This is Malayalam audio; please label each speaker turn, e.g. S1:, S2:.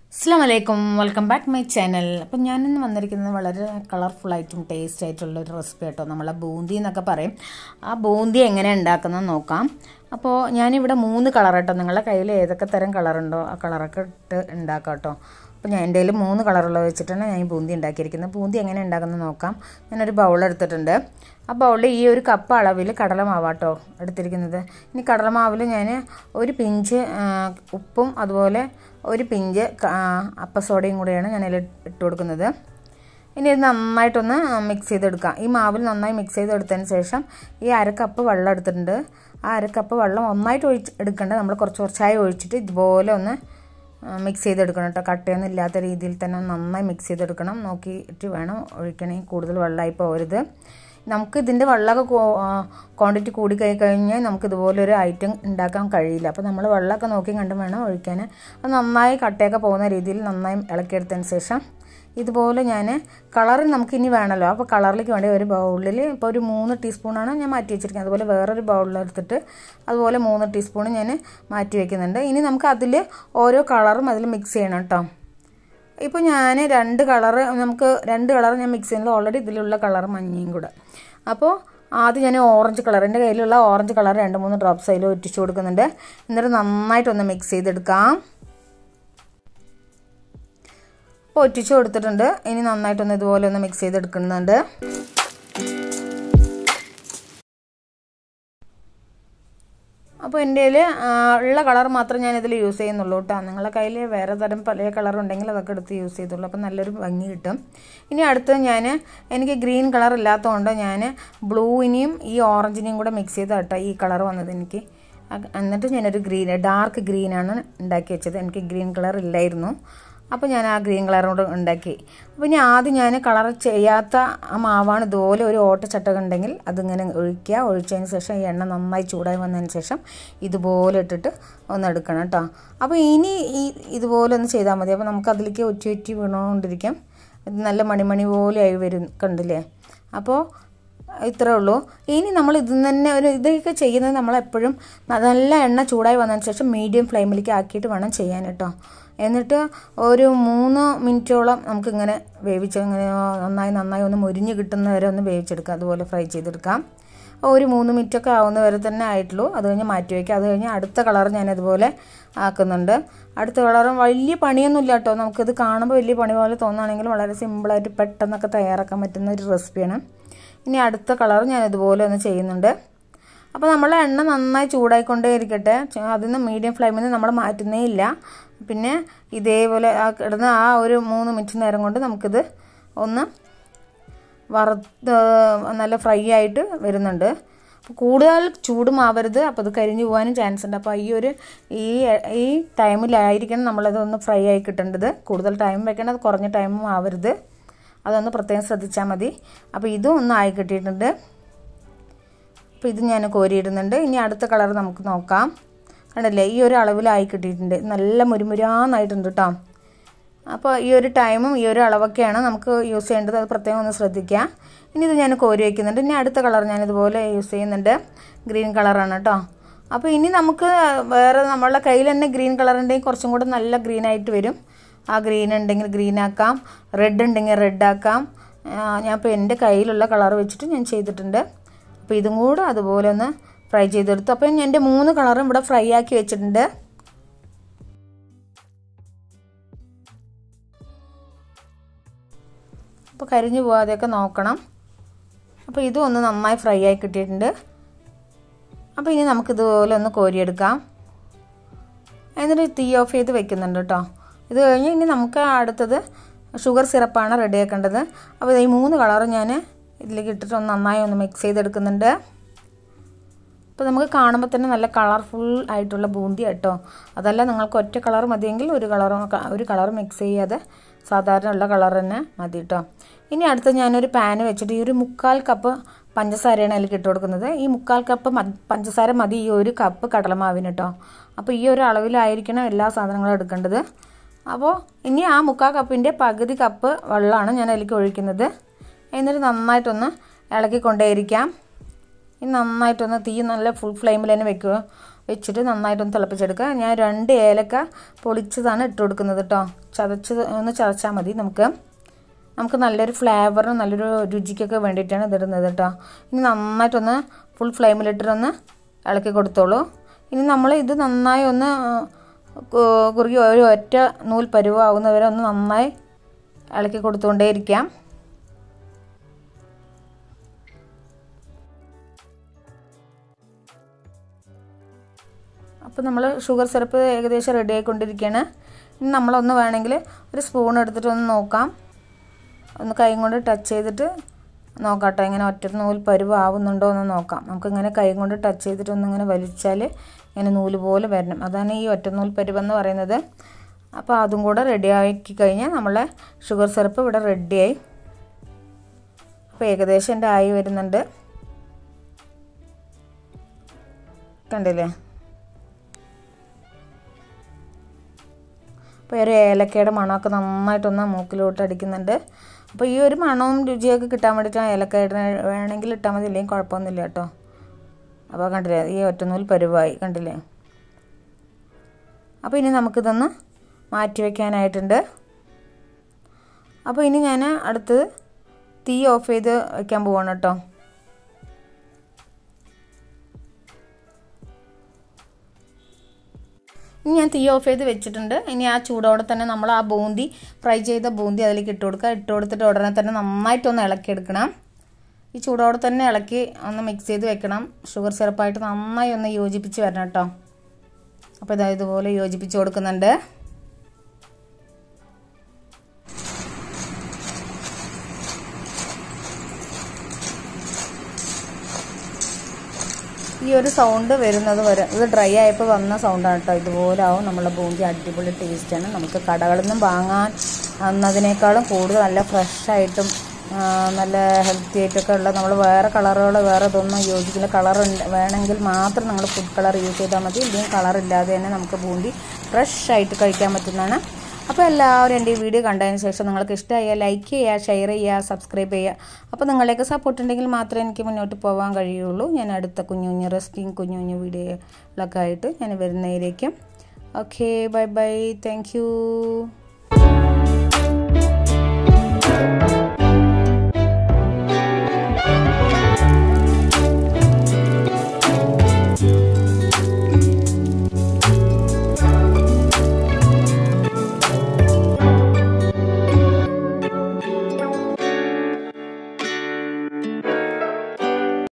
S1: അസ്സാം വലൈക്കും വെൽക്കം ബാക്ക് മൈ ചാനൽ അപ്പം ഞാനിന്ന് വന്നിരിക്കുന്നത് വളരെ കളർഫുൾ ആയിട്ടും ടേസ്റ്റ് ആയിട്ടുള്ള ഒരു റെസിപ്പി കേട്ടോ നമ്മളെ ബൂന്തി എന്നൊക്കെ പറയും ആ ബൂന്തി എങ്ങനെ ഉണ്ടാക്കുന്നത് നോക്കാം അപ്പോൾ ഞാനിവിടെ മൂന്ന് കളർ കേട്ടോ നിങ്ങളുടെ കയ്യിൽ ഏതൊക്കെ തരം കളറുണ്ടോ ആ കളറൊക്കെ ഇട്ട് ഉണ്ടാക്കാം കേട്ടോ അപ്പോൾ ഞാൻ എൻ്റെ കയ്യിൽ മൂന്ന് കളറുള്ള വെച്ചിട്ടാണ് ഞാൻ ഈ ബൂന്തി ഉണ്ടാക്കിയിരിക്കുന്നത് ബൂന്തി എങ്ങനെ ഉണ്ടാക്കുന്നത് നോക്കാം ഞാനൊരു ബൗൾ എടുത്തിട്ടുണ്ട് ആ ബൗളിൽ ഈ ഒരു കപ്പ് അളവിൽ കടലമാവാട്ടോ എടുത്തിരിക്കുന്നത് ഇനി കടലമാവിൽ ഞാൻ ഒരു പിഞ്ച് ആ, ഉപ്പും അതുപോലെ ഒരു പിഞ്ച് ക- ആ, അപ്പസോഡയും കൂടെയാണ് ഞാൻ അതിൽ ഇട്ട് കൊടുക്കുന്നത് ഇനി ഇത് നന്നായിട്ടൊന്ന് മിക്സ് ചെയ്തെടുക്കാം ഈ മാവിൽ നന്നായി മിക്സ് ചെയ്തെടുത്തതിന് ശേഷം ഈ അര കപ്പ് വെള്ളം എടുത്തിട്ടുണ്ട് ആ അര കപ്പ് വെള്ളം ഒന്നായിട്ട് ഒഴിച്ച് എടുക്കേണ്ട നമ്മൾ കുറച്ച് കുറച്ചായി ഒഴിച്ചിട്ട് ഇതുപോലെ ഒന്ന് മിക്സ് ചെയ്തെടുക്കണം കേട്ടോ കട്ടയൊന്നും ഇല്ലാത്ത രീതിയിൽ തന്നെ നന്നായി മിക്സ് ചെയ്തെടുക്കണം നോക്കിയിട്ട് വേണം ഒഴിക്കണേ കൂടുതൽ വെള്ളമായി പോകരുത് നമുക്ക് ഇതിൻ്റെ വെള്ളമൊക്കെ ക്വാണ്ടിറ്റി കൂടി കഴി കഴിഞ്ഞാൽ നമുക്ക് ഇതുപോലെ ഒരു ഐറ്റം ഉണ്ടാക്കാൻ കഴിയില്ല അപ്പോൾ നമ്മൾ വെള്ളമൊക്കെ നോക്കി കണ്ടും വേണം ഒഴിക്കാൻ അത് നന്നായി കട്ടയൊക്കെ പോകുന്ന രീതിയിൽ നന്നായി ഇളക്കിയെടുത്തതിന് ശേഷം ഇതുപോലെ ഞാൻ കളറിൽ നമുക്ക് ഇനി വേണമല്ലോ അപ്പോൾ കളറിലേക്ക് വേണ്ടി ഒരു ബൗളിൽ ഇപ്പോൾ ഒരു മൂന്ന് ടീസ്പൂണാണ് ഞാൻ മാറ്റി വെച്ചിരിക്കുന്നത് അതുപോലെ വേറൊരു ബൗളിലെടുത്തിട്ട് അതുപോലെ മൂന്ന് ടീസ്പൂൺ ഞാൻ മാറ്റി വെക്കുന്നുണ്ട് ഇനി നമുക്ക് അതിൽ ഓരോ കളറും അതിൽ മിക്സ് ചെയ്യണം കേട്ടോ ഇപ്പോൾ ഞാൻ രണ്ട് കളറ് നമുക്ക് രണ്ട് കളർ ഞാൻ മിക്സ് ചെയ്യുന്നത് ഓൾറെഡി ഇതിലുള്ള കളർ മഞ്ഞയും കൂടെ അപ്പോൾ ആദ്യം ഞാൻ ഓറഞ്ച് കളർ എൻ്റെ കയ്യിലുള്ള ഓറഞ്ച് കളർ രണ്ട് മൂന്ന് ഡ്രോപ്സ് അതിൽ ഒറ്റിച്ച് കൊടുക്കുന്നുണ്ട് എന്നിട്ട് നന്നായിട്ടൊന്ന് മിക്സ് ചെയ്തെടുക്കാം അപ്പോൾ ഒറ്റിച്ച് കൊടുത്തിട്ടുണ്ട് ഇനി നന്നായിട്ടൊന്ന് ഇതുപോലെ ഒന്ന് മിക്സ് ചെയ്തെടുക്കുന്നുണ്ട് അപ്പോൾ എൻ്റെ കയ്യിൽ ഉള്ള കളർ മാത്രം ഞാൻ ഇതിൽ യൂസ് ചെയ്യുന്നുള്ളൂ കേട്ടോ നിങ്ങളുടെ കയ്യിൽ വേറെ തരം പല കളർ ഉണ്ടെങ്കിൽ അതൊക്കെ എടുത്ത് യൂസ് ചെയ്തുള്ളൂ അപ്പോൾ നല്ലൊരു ഭംഗി കിട്ടും ഇനി അടുത്ത് ഞാൻ എനിക്ക് ഗ്രീൻ കളർ ഇല്ലാത്തതുകൊണ്ട് ഞാൻ ബ്ലൂവിനെയും ഈ ഓറഞ്ചിനെയും കൂടെ മിക്സ് ചെയ്ത് കേട്ടോ ഈ കളർ വന്നത് എനിക്ക് അ- എന്നിട്ട് ഞാനൊരു ഗ്രീൻ ഡാർക്ക് ഗ്രീനാണ് ഉണ്ടാക്കി വെച്ചത് എനിക്ക് ഗ്രീൻ കളർ ഇല്ലായിരുന്നു അപ്പോൾ ഞാൻ ആ ഗ്രീൻ കളറോട് ഉണ്ടാക്കി അപ്പോൾ ഞാൻ ആദ്യം ഞാൻ കളർ ചെയ്യാത്ത ആ മാവാണ് ഇതുപോലെ ഒരു ഓട്ടച്ചട്ടകം ഉണ്ടെങ്കിൽ അതിങ്ങനെ ഒഴിക്കുക ഒഴിച്ചതിന് ശേഷം ഈ എണ്ണ നന്നായി ചൂടായി വന്നതിന് ശേഷം ഇതുപോലെ ഇട്ടിട്ട് ഒന്ന് എടുക്കണം കേട്ടോ അപ്പോൾ ഇനി ഈ ഇതുപോലെ ഒന്ന് ചെയ്താൽ മതി അപ്പോൾ നമുക്ക് അതിലേക്ക് ഒറ്റി ഒറ്റി വീണുകൊണ്ടിരിക്കും ഇത് നല്ല മണിമണി പോലെ ആയി വരും കണ്ടില്ലേ അപ്പോൾ ഇത്രേ ഉള്ളൂ ഇനി നമ്മൾ ഇത് തന്നെ ഒരു ഇതൊക്കെ ചെയ്യുന്നത് നമ്മളെപ്പോഴും നല്ല എണ്ണ ചൂടായി വന്നതിന് ശേഷം മീഡിയം ഫ്ലെയിമിലേക്ക് ആക്കിയിട്ട് വേണം ചെയ്യാൻ കേട്ടോ എന്നിട്ട് ഒരു മൂന്ന് മിനിറ്റോളം നമുക്കിങ്ങനെ വേവിച്ച് ഇങ്ങനെ നന്നായി നന്നായി ഒന്ന് മുരിഞ്ഞ് കിട്ടുന്ന വരെ ഒന്ന് വേവിച്ചെടുക്കാം അതുപോലെ ഫ്രൈ ചെയ്തെടുക്കാം ഒരു മൂന്ന് മിനിറ്റൊക്കെ ആവുന്ന വരെ തന്നെ ആയിട്ടുള്ളൂ അത് കഴിഞ്ഞ് മാറ്റി വയ്ക്കുക അത് കഴിഞ്ഞ് അടുത്ത കളർ ഞാൻ അതുപോലെ ആക്കുന്നുണ്ട് അടുത്ത കളറും വലിയ പണിയൊന്നും ഇല്ല കേട്ടോ നമുക്കിത് കാണുമ്പോൾ വലിയ പണി പോലെ തോന്നുകയാണെങ്കിൽ വളരെ സിമ്പിളായിട്ട് പെട്ടെന്നൊക്കെ തയ്യാറാക്കാൻ പറ്റുന്ന ഒരു റെസിപ്പിയാണ് ഇനി അടുത്ത കളർ ഞാൻ ഇതുപോലെ ഒന്ന് ചെയ്യുന്നുണ്ട് അപ്പോൾ നമ്മൾ എണ്ണ നന്നായി ചൂടായിക്കൊണ്ടേ ഇരിക്കട്ടെ ച- അതിൽ നിന്ന് മീഡിയം ഫ്ലെയിമിൽ നിന്ന് നമ്മൾ മാറ്റുന്നേ ഇല്ല പിന്നെ ഇതേപോലെ ആ കിടന്ന് ആ ഒരു മൂന്ന് മിനിറ്റ് നേരം കൊണ്ട് നമുക്കിത് ഒന്ന് വറുത്ത് നല്ല ഫ്രൈ ആയിട്ട് വരുന്നുണ്ട് അപ്പോൾ കൂടുതൽ ചൂടുമാവരുത് അപ്പോൾ അത് കരിഞ്ഞു പോകാനും ചാൻസ് ഉണ്ട് അപ്പോൾ ഈ ഒരു ഈ ഈ ടൈമിലായിരിക്കണം നമ്മളത് ഒന്ന് ഫ്രൈ ആയി കിട്ടേണ്ടത് കൂടുതൽ ടൈം വെക്കേണ്ടത് കുറഞ്ഞ ടൈമും ആവരുത് അതൊന്ന് പ്രത്യേകം ശ്രദ്ധിച്ചാൽ മതി അപ്പോൾ ഇതും ഒന്ന് ആയി കിട്ടിയിട്ടുണ്ട് അപ്പോൾ ഇത് ഞാൻ കോരിയിടുന്നുണ്ട് ഇനി അടുത്ത കളർ നമുക്ക് നോക്കാം കണ്ടല്ലേ ഈ ഒരു അളവിലായി കിട്ടിയിട്ടുണ്ട് നല്ല മുരുമുരാന്നായിട്ടുണ്ട് കേട്ടോ അപ്പോൾ ഈ ഒരു ടൈമും ഈ ഒരു അളവൊക്കെയാണ് നമുക്ക് യൂസ് ചെയ്യേണ്ടത് അത് പ്രത്യേകം ഒന്ന് ശ്രദ്ധിക്കുക ഇനി ഇത് ഞാൻ കോരി വയ്ക്കുന്നുണ്ട് ഇനി അടുത്ത കളർ ഞാൻ ഇതുപോലെ യൂസ് ചെയ്യുന്നുണ്ട് ഗ്രീൻ കളറാണ് കേട്ടോ അപ്പോൾ ഇനി നമുക്ക് വേറെ നമ്മളുടെ കയ്യിൽ തന്നെ ഗ്രീൻ കളർ ഉണ്ടെങ്കിൽ കുറച്ചും കൂടെ നല്ല ഗ്രീൻ ആയിട്ട് വരും ആ ഗ്രീൻ ഉണ്ടെങ്കിൽ ഗ്രീൻ ആക്കാം റെഡ് ഉണ്ടെങ്കിൽ റെഡ് ആക്കാം ആ, ഞാൻ ഇപ്പോൾ എൻ്റെ കയ്യിലുള്ള കളർ വെച്ചിട്ട് ഞാൻ ചെയ്തിട്ടുണ്ട് അപ്പോൾ ഇതും കൂടെ അതുപോലെ ഒന്ന് ഫ്രൈ ചെയ്തെടുത്തു അപ്പോൾ ഞാൻ എൻ്റെ മൂന്ന് കളറും ഇവിടെ ഫ്രൈ ആക്കി വെച്ചിട്ടുണ്ട് അപ്പോൾ കരിഞ്ഞു പോകാതെയൊക്കെ നോക്കണം അപ്പോൾ ഇതും ഒന്ന് നന്നായി ഫ്രൈ ആയി കിട്ടിയിട്ടുണ്ട് അപ്പോൾ ഇനി നമുക്കിതുപോലെ ഒന്ന് കോരിയെടുക്കാം എന്നിട്ട് തീ ഓഫ് ചെയ്ത് വെക്കുന്നുണ്ട് കേട്ടോ ഇത് കഴിഞ്ഞ് ഇനി നമുക്ക് അടുത്തത് ഷുഗർ സിറപ്പാണ് റെഡിയാക്കേണ്ടത് അപ്പോൾ ഈ മൂന്ന് കളറും ഞാൻ ഇതിലേക്ക് ഇട്ടിട്ട് ഒന്ന് നന്നായി ഒന്ന് മിക്സ് ചെയ്തെടുക്കുന്നുണ്ട് അപ്പോൾ നമുക്ക് കാണുമ്പോൾ തന്നെ നല്ല കളർഫുൾ ആയിട്ടുള്ള ബൂന്തി കേട്ടോ അതല്ല നിങ്ങൾക്ക് ഒറ്റ കളർ മതിയെങ്കിൽ ഒരു കളർ ഒരു കളർ മിക്സ് ചെയ്യാതെ സാധാരണ ഉള്ള കളർ തന്നെ മതി കേട്ടോ ഇനി അടുത്ത് ഞാനൊരു പാന് വെച്ചിട്ട് ഈ ഒരു മുക്കാൽ കപ്പ് പഞ്ചസാരയാണ് അതിലേക്ക് ഇട്ട് കൊടുക്കുന്നത് ഈ മുക്കാൽ കപ്പ് മ- പഞ്ചസാര മതി ഈ ഒരു കപ്പ് കടലമാവിന് കേട്ടോ അപ്പോൾ ഈ ഒരു അളവിലായിരിക്കണം എല്ലാ സാധനങ്ങളും എടുക്കേണ്ടത് അപ്പോൾ ഇനി ആ മുക്കാൽ കപ്പിൻ്റെ പകുതി കപ്പ് വെള്ളമാണ് ഞാൻ അതിലേക്ക് ഒഴിക്കുന്നത് എന്നിട്ട് നന്നായിട്ടൊന്ന് ഇളക്കിക്കൊണ്ടേയിരിക്കാം ഇനി നന്നായിട്ടൊന്ന് തീ നല്ല ഫുൾ ഫ്ലെയിമിൽ തന്നെ വെക്കുക വെച്ചിട്ട് നന്നായിട്ടൊന്ന് തിളപ്പിച്ചെടുക്കുക ഞാൻ രണ്ട് ഏലക്ക പൊളിച്ചതാണ് ഇട്ട് കൊടുക്കുന്നത് കേട്ടോ ചതച്ച് ഒന്ന് ചതച്ചാൽ മതി നമുക്ക് നമുക്ക് നല്ലൊരു ഫ്ലേവറിനും നല്ലൊരു രുചിക്കൊക്കെ വേണ്ടിയിട്ടാണ് ഇതിടുന്നത് കേട്ടോ ഇനി നന്നായിട്ടൊന്ന് ഫുൾ ഫ്ലെയിമിലിട്ടൊന്ന് ഇളക്കി കൊടുത്തോളൂ ഇനി നമ്മൾ ഇത് നന്നായി ഒന്ന് കുറുകി ഒരു ഒറ്റ നൂൽ പരുവാകുന്നവരെ ഒന്ന് നന്നായി ഇളക്കി കൊടുത്തുകൊണ്ടേയിരിക്കാം അപ്പോൾ നമ്മൾ ഷുഗർ സിറപ്പ് ഏകദേശം റെഡി ആയിക്കൊണ്ടിരിക്കുകയാണ് ഇനി നമ്മളൊന്ന് വേണമെങ്കിൽ ഒരു സ്പൂൺ എടുത്തിട്ട് ഒന്ന് നോക്കാം ഒന്ന് കൈ കൊണ്ട് ടച്ച് ചെയ്തിട്ട് നോക്കാം കേട്ടോ ഇങ്ങനെ ഒറ്റ നൂൽ പരുവാവുന്നുണ്ടോ എന്ന് നോക്കാം നമുക്കിങ്ങനെ കൈ കൊണ്ട് ടച്ച് ചെയ്തിട്ട് ഒന്നിങ്ങനെ വലിച്ചാൽ ഇങ്ങനെ നൂല് പോലെ വരണം അതാണ് ഈ ഒറ്റ നൂൽ പരുവെന്ന് പറയുന്നത് അപ്പോൾ അതും കൂടെ റെഡി ആക്കി കഴിഞ്ഞാൽ നമ്മളെ ഷുഗർ സിറപ്പ് ഇവിടെ റെഡിയായി അപ്പോൾ ഏകദേശം എൻ്റെ ആയി വരുന്നുണ്ട് കണ്ടില്ലേ അപ്പോൾ ഒരു ഏലക്കയുടെ മണമൊക്കെ നന്നായിട്ടൊന്ന് മൂക്കിലോട്ട് അടിക്കുന്നുണ്ട് അപ്പോൾ ഈ ഒരു മണവും രുചിയൊക്കെ കിട്ടാൻ വേണ്ടിയിട്ടാണ് ഏലക്കയുടെ വേണമെങ്കിൽ ഇട്ടാൽ മതി ഇല്ലെങ്കിൽ കുഴപ്പമൊന്നുമില്ല കേട്ടോ അപ്പോൾ കണ്ടില്ലേ ഈ ഒറ്റനൂൽ പരുവായി കണ്ടില്ലേ അപ്പോൾ ഇനി നമുക്കിതൊന്ന് മാറ്റി വയ്ക്കാനായിട്ടുണ്ട് അപ്പോൾ ഇനി ഞാൻ അടുത്തത് തീ ഓഫ് ചെയ്ത് വയ്ക്കാൻ പോവാണ് കേട്ടോ ഇനി ഞാൻ തീ ഓഫ് ചെയ്ത് വെച്ചിട്ടുണ്ട് ഇനി ആ ചൂടോടെ തന്നെ നമ്മൾ ആ ബൂന്തി ഫ്രൈ ചെയ്ത ബൂന്തി അതിലേക്ക് ഇട്ട് കൊടുക്കുക ഇട്ട് കൊടുത്തിട്ട് ഉടനെ തന്നെ നന്നായിട്ടൊന്ന് ഇളക്കിയെടുക്കണം ഈ ചൂടോടെ തന്നെ ഇളക്കി ഒന്ന് മിക്സ് ചെയ്ത് വെക്കണം ഷുഗർ സിറപ്പായിട്ട് നന്നായി ഒന്ന് യോജിപ്പിച്ച് വരണം കേട്ടോ അപ്പോൾ ഇതാ ഇതുപോലെ യോജിപ്പിച്ച് കൊടുക്കുന്നുണ്ട് ഈ ഒരു സൗണ്ട് വരുന്നത് വരെ ഇത് ഡ്രൈ ആയപ്പോൾ വന്ന സൗണ്ടാണ് കേട്ടോ ഇതുപോലെ ആവും നമ്മളെ ബൂന്തി അടിപൊളി ടേസ്റ്റാണ് നമുക്ക് കടകളിൽ നിന്നും വാങ്ങാൻ എന്നതിനേക്കാളും കൂടുതൽ നല്ല ഫ്രഷായിട്ടും നല്ല ഹെൽത്തി ആയിട്ടൊക്കെ ഉള്ള നമ്മൾ വേറെ കളറുകൾ വേറെ ഇതൊന്നും യോജിക്കില്ല കളർ വേണമെങ്കിൽ മാത്രം നമ്മൾ ഫുഡ് കളർ യൂസ് ചെയ്താൽ മതി ഇല്ലെങ്കിൽ കളർ ഇല്ലാതെ തന്നെ നമുക്ക് ബൂന്തി ഫ്രഷ് ആയിട്ട് കഴിക്കാൻ പറ്റുന്നതാണ് അപ്പോൾ എല്ലാവരും എൻ്റെ ഈ വീഡിയോ കണ്ടതിന് ശേഷം നിങ്ങൾക്ക് ഇഷ്ടമായാൽ ലൈക്ക് ചെയ്യുക ഷെയർ ചെയ്യുക സബ്സ്ക്രൈബ് ചെയ്യുക അപ്പോൾ നിങ്ങളുടെയൊക്കെ സപ്പോർട്ട് ഉണ്ടെങ്കിൽ മാത്രമേ എനിക്ക് മുന്നോട്ട് പോകാൻ കഴിയുള്ളൂ ഞാൻ അടുത്ത കുഞ്ഞു കുഞ്ഞു റെസ്റ്റിംഗ് കുഞ്ഞു കുഞ്ഞു വീഡിയോകളൊക്കെ ആയിട്ട് ഞാൻ വരുന്നതിലേക്കും ഓക്കെ ബൈ ബൈ താങ്ക്